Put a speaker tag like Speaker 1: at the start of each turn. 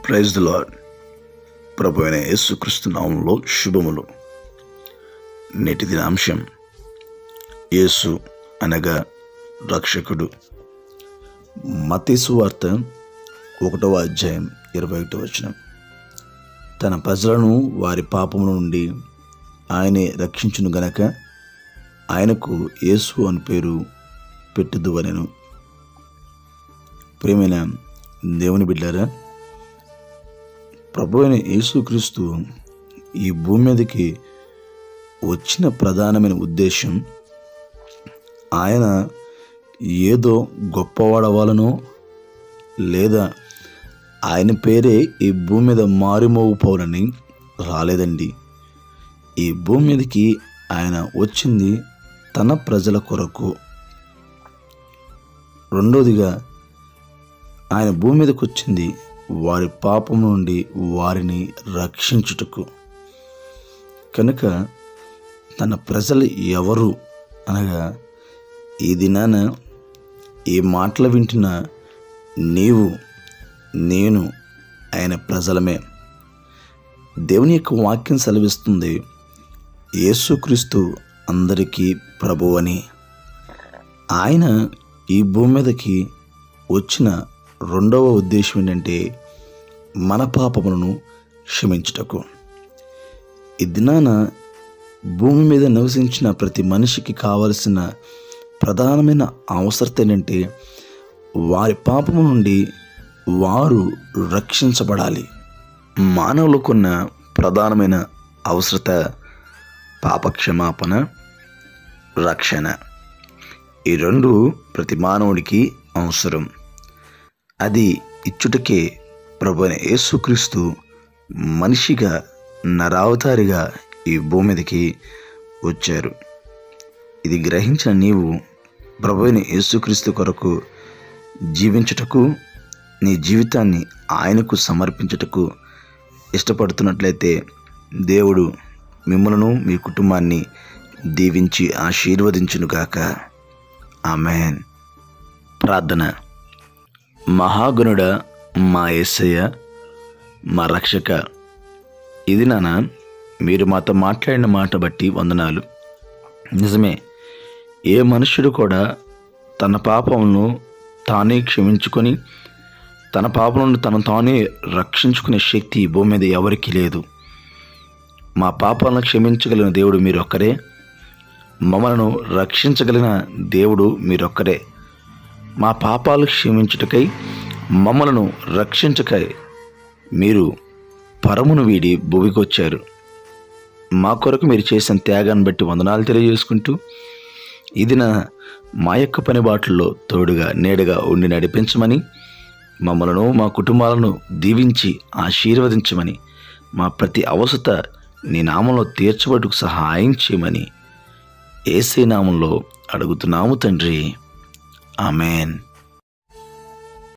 Speaker 1: praise the lord ప్రభు అయిన యేసుక్రీస్తు నామంలో శుభములు నేటి దినాంశం యేసు అనగా రక్షకుడు మతీసు వార్త ఒకటవ అధ్యాయం ఇరవై ఒకటో వచనం తన ప్రజలను వారి పాపముల నుండి ఆయనే రక్షించును గనక ఆయనకు యేసు అని పేరు పెట్టుదువనెను ప్రేమైన దేవుని బిడ్డారా ప్రభు అయిన యేసుక్రీస్తు ఈ భూమి మీదకి వచ్చిన ప్రధానమైన ఉద్దేశం ఆయన ఏదో గొప్పవాడవాలనో లేదా ఆయన పేరే ఈ భూమి మీద మారుమోగిపోవాలని రాలేదండి ఈ భూమి మీదకి ఆయన వచ్చింది తన ప్రజల కొరకు రెండోదిగా ఆయన భూమి మీదకి వచ్చింది వారి పాపం నుండి వారిని రక్షించుటకు కనుక తన ప్రజలు ఎవరు అనగా ఈ దినాన ఈ మాటలు వింటున్న నీవు నేను ఆయన ప్రజలమే దేవుని యొక్క వాక్యం సెలవిస్తుంది యేసుక్రీస్తు అందరికీ ప్రభు అని ఆయన ఈ భూమి మీదకి వచ్చిన రెండవ ఉద్దేశం ఏంటంటే మన పాపములను క్షమించుటకు ఈ దినాన భూమి మీద నివసించిన ప్రతి మనిషికి కావలసిన ప్రధానమైన అవసరత ఏంటంటే వారి పాపము నుండి వారు రక్షించబడాలి మానవులకున్న ప్రధానమైన అవసరత పాపక్షమాపణ రక్షణ ఈ రెండు ప్రతి మానవుడికి అవసరం అది ఇచ్చుటకే ప్రభు అయిన యేసుక్రీస్తు మనిషిగా నరావతారిగా ఈ భూమి మీదకి వచ్చారు ఇది గ్రహించిన నీవు ప్రభు అయిన యేసుక్రీస్తు కొరకు జీవించుటకు నీ జీవితాన్ని ఆయనకు సమర్పించుటకు ఇష్టపడుతున్నట్లయితే దేవుడు మిమ్మలను మీ కుటుంబాన్ని దీవించి ఆశీర్వదించునుగాక ఆమెన్ ప్రార్థన మహాగుణుడ మా యేసయ్య మా రక్షక ఇది నాన్న మీరు మాతో మాట్లాడిన మాట బట్టి వందనాలు నిజమే ఏ మనుష్యుడు కూడా తన పాపమును తానే క్షమించుకొని తన పాపలను తను తానే రక్షించుకునే శక్తి ఈ భూమి మీద ఎవరికీ లేదు మా పాపాలను క్షమించగలిగిన దేవుడు మీరొక్కరే మమ్మలను రక్షించగలిగిన దేవుడు మీరొక్కరే మా పాపాలు క్షమించుటకై మమ్మలను రక్షించకై మీరు పరమును వీడి భూమికి వచ్చారు మా కొరకు మీరు చేసిన త్యాగాన్ని బట్టి వందనాలు తెలియజేసుకుంటూ ఇది నా మా యొక్క పని బాటల్లో తోడుగా నేడుగా ఉండి నడిపించమని మమ్మలను మా కుటుంబాలను దీవించి ఆశీర్వదించమని మా ప్రతి అవసరత నీ నామంలో తీర్చబడుకు సహాయం చేయమని ఏసే నామంలో అడుగుతున్నాము తండ్రి ఆమెన్